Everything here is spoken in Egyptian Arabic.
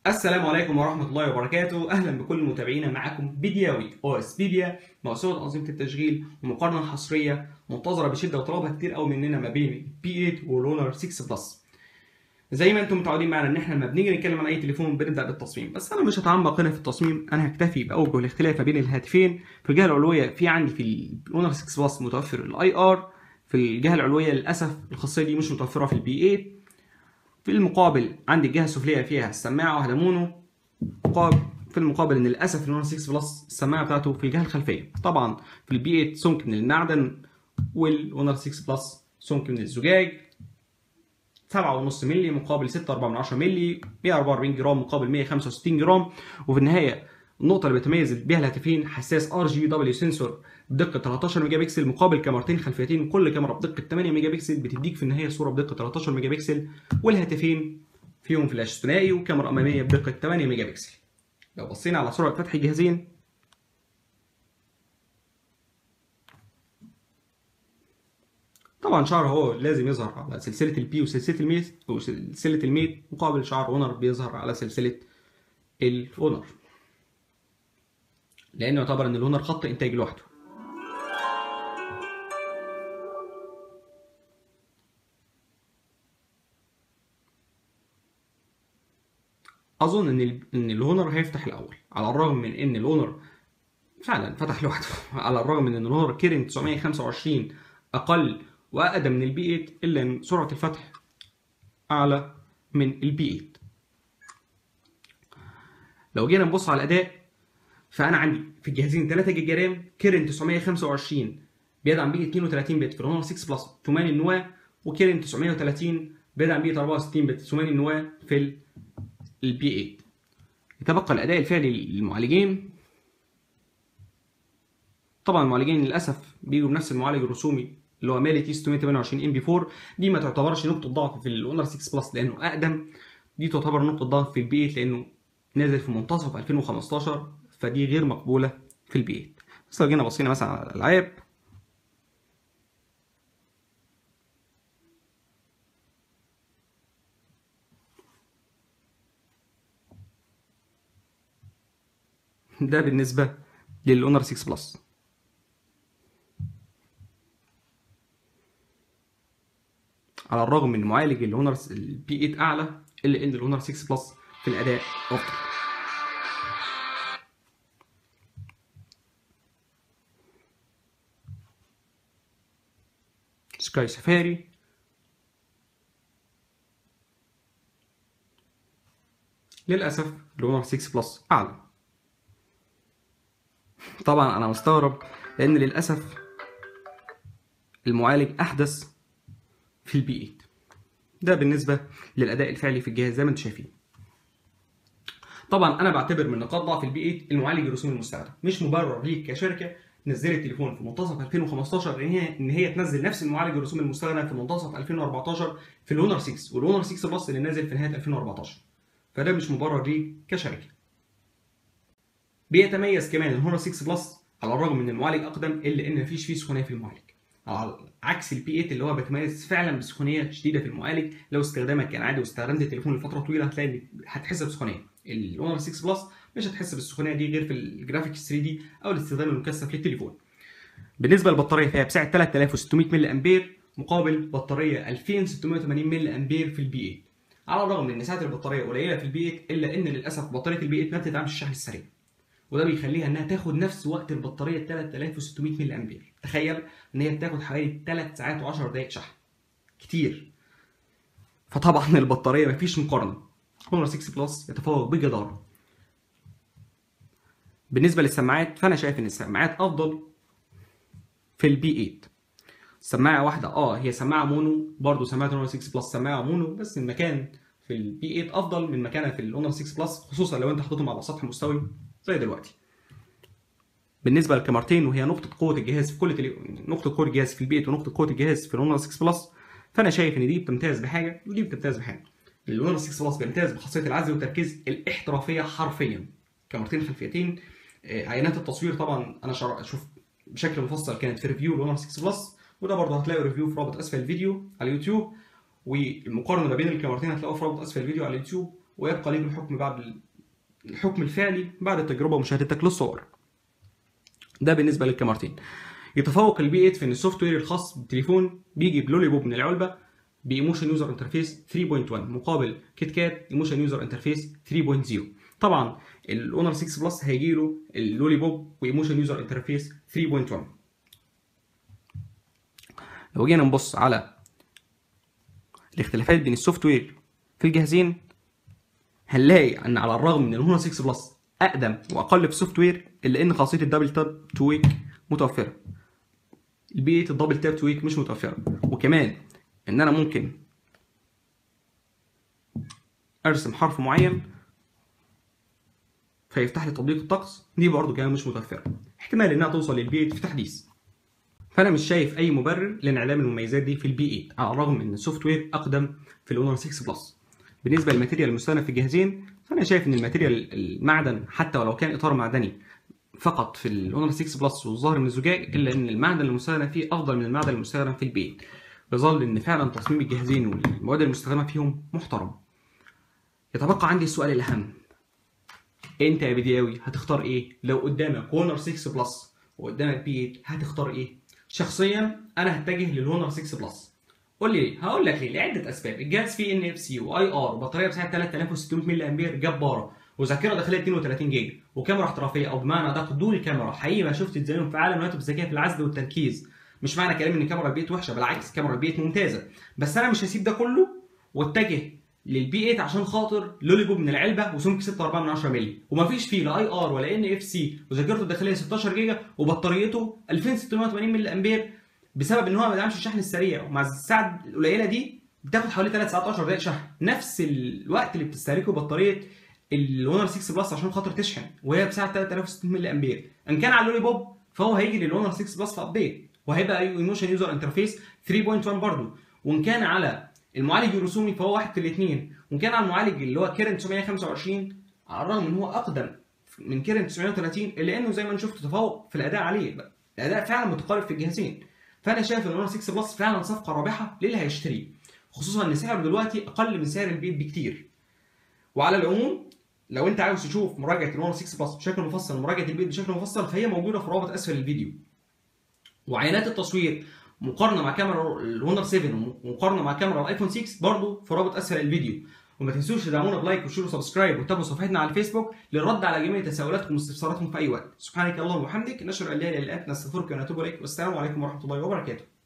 السلام عليكم ورحمة الله وبركاته، أهلا بكل متابعينا معكم بيدياوي أو اس بيديا موسوعة أنظمة التشغيل ومقارنة حصرية منتظرة بشدة وطلبها كتير قوي مننا ما بين بي 8 والونر 6 بلس. زي ما انتم متعودين معنا ان احنا لما بنيجي نتكلم عن اي تليفون بنبدا بالتصميم بس انا مش هتعمق هنا في التصميم انا هكتفي باوجه الاختلاف ما بين الهاتفين في الجهه العلويه في عندي في الاونر 6 بلس متوفر الاي ار في الجهه العلويه للاسف الخاصيه دي مش متوفره في البي 8 في المقابل عندي الجهه السفليه فيها السماعه واحده مونو مقابل في المقابل ان للاسف الاونر 6 بلس السماعه بتاعته في الجهه الخلفيه طبعا في البي 8 سمك من المعدن والاونر 6 بلس سمك من الزجاج 7.5 مللي مقابل 6.4 مللي 144 جرام مقابل 165 جرام وفي النهايه النقطة اللي بتميز بيها الهاتفين حساس ار جي دبليو سنسور بدقة 13 ميجا بكسل مقابل كاميرتين خلفيتين كل كاميرا بدقة 8 ميجا بكسل بتديك في النهاية صورة بدقة 13 ميجا بكسل والهاتفين فيهم فلاش ثنائي وكاميرا أمامية بدقة 8 ميجا بكسل لو بصينا على سرعة فتح الجهازين طبعا شعر هو لازم يظهر على سلسلة البي وسلسلة الميت وسلسلة الميت مقابل شعر اونر بيظهر على سلسلة الاونر لانه يعتبر ان الاونر خط انتاج لوحده اظن ان ال- ان الاونر هيفتح الاول على الرغم من ان الاونر فعلا فتح لوحده على الرغم من ان الاونر كيرن 925 اقل واقدم من البي 8 الا ان سرعه الفتح اعلى من البي 8 لو جينا نبص على الاداء فانا عندي في الجهازين 3 جيجا رام كيرن 925 بيدعم بيه 32 بت في الهونر 6 بلس ثماني النواه وكيرن 930 بيدعم بيه 64 بت ثماني النواه في البي 8 يتبقى الاداء الفعلي للمعالجين طبعا المعالجين للاسف بيجوا بنفس المعالج الرسومي اللي هو مالي تي 628 ام بي 4 دي ما تعتبرش نقطه ضعف في الاونر 6 بلس لانه اقدم دي تعتبر نقطه ضعف في البي 8 لانه نازل في منتصف 2015 فدي غير مقبوله في البي 8 بس لو جينا بصينا مثلا على الالعاب ده بالنسبه للاونر 6 بلس على الرغم من معالج الاونر البي 8 اعلى الا ان الاونر 6 بلس في الاداء افضل سكاي سفاري للاسف الاونر 6 بلس اعلى طبعا انا مستغرب لان للاسف المعالج احدث في البي 8 ده بالنسبه للاداء الفعلي في الجهاز زي ما انتم شايفين طبعا انا بعتبر من نقاط ضعف البي 8 المعالج الرسومي المستخدم مش مبرر ليك كشركه تنزل التليفون في منتصف 2015 ان هي ان هي تنزل نفس المعالج الرسومي المستخدم في منتصف 2014 في الاونر 6 والاونر 6 بلس اللي نازل في نهايه 2014 فده مش مبرر ليك كشركه بيتميز كمان الهونر 6 بلس على الرغم من المعالج اقدم الا ان مفيش فيه سخونيه في المعالج على عكس البي 8 اللي هو بيتميز فعلا بسخونيه شديده في المعالج لو استخدامك كان عادي واستخدمت التليفون لفتره طويله هتلاقي إن هتحس بسخونيه الاونر 6 بلس مش هتحس بالسخونيه دي غير في الجرافيكس 3 دي او الاستخدام المكثف للتليفون بالنسبه للبطاريه فهي بسعه 3600 ملي امبير مقابل بطاريه 2680 ملي امبير في البي 8 على الرغم من ان سعه البطاريه قليله في البي 8 الا ان للاسف بطاريه البي 8 ما بتدعمش الشحن السريع وده بيخليها انها تاخد نفس وقت البطاريه 3600 ملي امبير تخيل ان هي بتاخد حوالي 3 ساعات و10 دقائق شحن كتير فطبعا البطاريه مفيش مقارنه هونر 6 بلس يتفوق بجداره بالنسبه للسماعات فانا شايف ان السماعات افضل في البي 8 سماعه واحده اه هي سماعه مونو برضه سماعه الاونر 6 بلس سماعه مونو بس المكان في البي 8 افضل من مكانها في الاونر 6 بلس خصوصا لو انت حاططهم على سطح مستوي زي دلوقتي بالنسبه للكاميرتين وهي نقطه قوه الجهاز في كل تلي... نقطه قوه الجهاز في البيت ونقطه قوه الجهاز في الاونر 6 بلس فانا شايف ان دي بتمتاز بحاجه ودي بتمتاز بحاجه الاونر 6 بلس بيمتاز بخاصيه العزل والتركيز الاحترافيه حرفيا كاميرتين خلفيتين آه، عينات التصوير طبعا انا شر... اشوف بشكل مفصل كانت في ريفيو الاونر 6 بلس وده برضه هتلاقوا ريفيو في رابط اسفل الفيديو على اليوتيوب والمقارنه ما بين الكاميرتين هتلاقوها في رابط اسفل الفيديو على اليوتيوب ويبقى ليك الحكم بعد الحكم الفعلي بعد التجربه ومشاهدتك للصور ده بالنسبه للكاميرتين يتفوق البي 8 في ان السوفت وير الخاص بالتليفون بيجي بلولي بوب من العلبه بايموشن يوزر انترفيس 3.1 مقابل كيت كات ايموشن يوزر انترفيس 3.0 طبعا الاونر 6 بلس هيجي له اللولي بوب وايموشن يوزر انترفيس 3.1 لو جينا نبص على الاختلافات بين السوفت وير في الجهازين هنلاقي ان على الرغم من الاونر 6 بلس اقدم واقل في السوفت وير الا ان خاصيه الدبل تاب تو ويك متوفره البي 8 الدبل تاب تو ويك مش متوفره وكمان ان انا ممكن ارسم حرف معين فيفتح لي تطبيق الطقس دي برضه كمان مش متوفره احتمال انها توصل للبي 8 في تحديث فانا مش شايف اي مبرر لانعدام المميزات دي في البي 8 على الرغم ان السوفت وير اقدم في الاونر 6 بلس بالنسبه للماتيريال المستخدم في الجهازين فانا شايف ان الماتيريال المعدن حتى ولو كان اطار معدني فقط في الاونر 6 بلس والظاهر من الزجاج الا ان المعدن المستخدم فيه افضل من المعدن المستخدم في البي 8 بيظل ان فعلا تصميم الجهازين والمواد المستخدمه فيهم محترم يتبقى عندي السؤال الاهم انت يا بدياوي هتختار ايه لو قدامك وونر 6 بلس وقدامك بي 8 هتختار ايه شخصيا انا هتجه للونر 6 بلس قول لي ليه هقول لك ليه لعده اسباب الجهاز فيه ان اف سي واي ار وبطاريه بسعه 3600 ملي امبير جباره وذاكره داخليه 32 جيجا وكاميرا احترافيه او بمعنى ادق دول كاميرا حقيقي ما شفت زيهم في عالم الهواتف الذكيه في العزل والتركيز مش معنى كلامي ان كاميرا البيت وحشه بالعكس كاميرا البيت ممتازه بس انا مش هسيب ده كله واتجه للبي 8 عشان خاطر لولي بوب من العلبه وسمك 6.4 مللي ومفيش فيه لا اي ار ولا ان اف سي وذاكرته الداخليه 16 جيجا وبطاريته 2680 ملي امبير بسبب ان هو ما بيدعمش الشحن السريع ومع الساعه القليله دي بتاخد حوالي 3 ساعات 10 دقائق شحن نفس الوقت اللي بتستهلكه بطاريه الونر 6 بلس عشان خاطر تشحن وهي بسعه 3600 ملي امبير ان كان على اللولي بوب فهو هيجي للونر 6 بلس في ابديت وهيبقى ايموشن يوزر انترفيس 3.1 برضه وان كان على المعالج الرسومي فهو واحد في الاثنين وان كان على المعالج اللي هو كيرن 925 على الرغم ان هو اقدم من كيرن 930 الا انه زي ما شفت تفوق في الاداء عليه الاداء فعلا متقارب في الجهازين فانا شايف ان الاونر 6 بلس فعلا صفقه رابحه للي هيشتريه خصوصا ان سعره دلوقتي اقل من سعر البيت بكتير وعلى العموم لو انت عاوز تشوف مراجعه الاونر 6 بلس بشكل مفصل ومراجعه البيت بشكل مفصل فهي موجوده في رابط اسفل الفيديو وعينات التصوير مقارنه مع كاميرا الهونر 7 ومقارنه مع كاميرا الايفون 6 برضه في رابط اسفل الفيديو وما تنسوش تدعمونا بلايك وشيروا سبسكرايب وتابعوا صفحتنا على الفيسبوك للرد على جميع تساؤلاتكم واستفساراتكم في اي وقت سبحانك اللهم وبحمدك نشهد ان لا اله الا انت نستغفرك ونتوب اليك والسلام عليكم ورحمه الله وبركاته